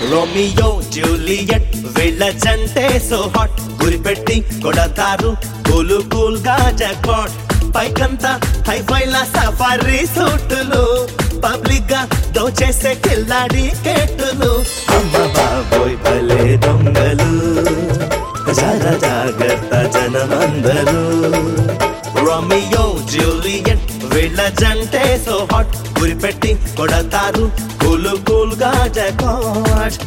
Romeo Juliet వీళ్ళ జంటే so hot గురిపెట్టి కొడతారు కూలు కూల్ గా జాక్పాట్ పైకంతా హైఫైల సఫారీ సూటులు పబ్లిక్ గా దోచేసే కిల్లాడి కేటులు అమ్మ బాబోయ్ భలే దొంగలు జర జాగ్రత్త జనమందరూ రోమియో జూలియట్ వీళ్ళ జంటే సో హాట్ గురిపెట్టి కొడతారు కూలు కూల్ గా జాక్పాట్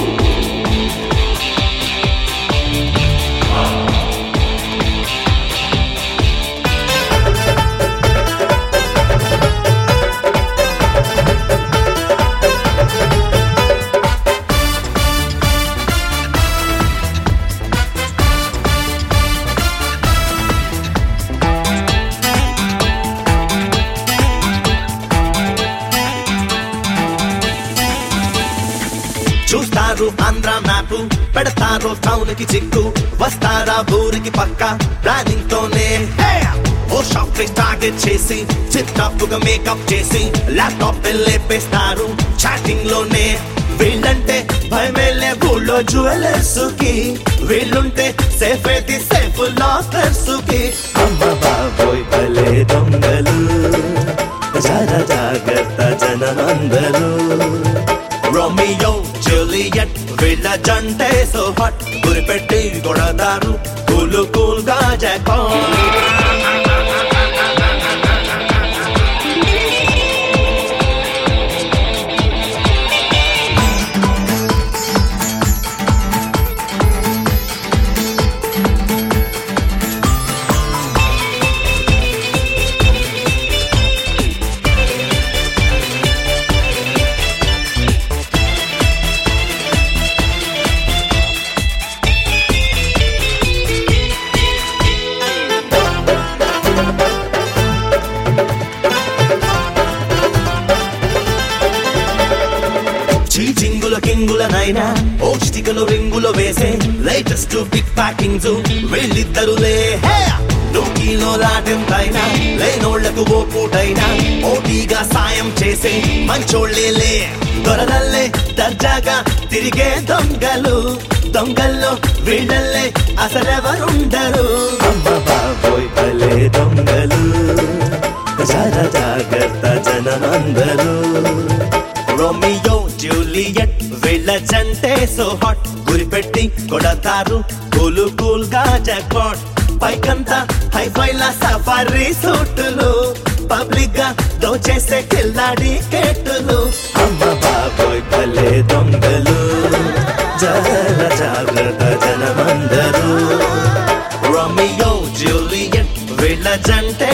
చూస్తారు ఆంధ్ర మ్యాప్ పెడతారు టౌన్ కి చిక్కు వస్తారా ఊరికి పక్క ప్లానింగ్ తోనే హే! ఓ షాపింగ్ టార్గెట్ చేసి చిత్తాపుగా మేకప్ చేసి ల్యాప్టాప్ లేపేస్తారు చాటింగ్ లోనే వీళ్ళంటే భయమేలే ఊళ్ళో జ్యువెలర్స్ కి వీళ్ళుంటే సేఫ్ అయితే సేఫ్ లాకర్స్ కి అమ్మ బాబోయ్ భలే దొంగలు జర జాగ్రత్త జనమందరూ రోమియో జూలియట్ వీళ్ళ జంటే సో హాట్ గురిపెట్టి కొడతారు కూలు కూల్ గా జాక్పాట్ చీచింగుల కింగులనైనా ఓ చిటికలు రింగులు వేసే లేటెస్ట్ బిగ్ ప్యాకింగ్స్ వీళ్ళిద్దరులే హే! నూకీలో లాటెంతైనా లేనోళ్లకు ఓ పూటైనా ఓటీగా సాయం చేసే మంచోళ్ళేలే దొరలల్లే దర్జాగా తిరిగే దొంగలు దొంగల్లో వీళ్ళల్లే అసలెవరుండరు అమ్మ బాబోయ్ భలే దొంగలు జర జాగ్రత్త జనమందరూ రోమియో జూలియట్ వీళ్ళ జంటే సో హాట్ గురిపెట్టి కొడతారు కూలు కూల్ గా జాక్పాట్ పైకంతా హైఫైల సఫారీ సూటులు పబ్లిక్ గా దోచేసే కిల్లాడి కేటులు అమ్మ బాబోయ్ భలే దొంగలు జర జాగ్రత్త జనమందరూ రోమియో జూలియట్ వీళ్ళ జంటే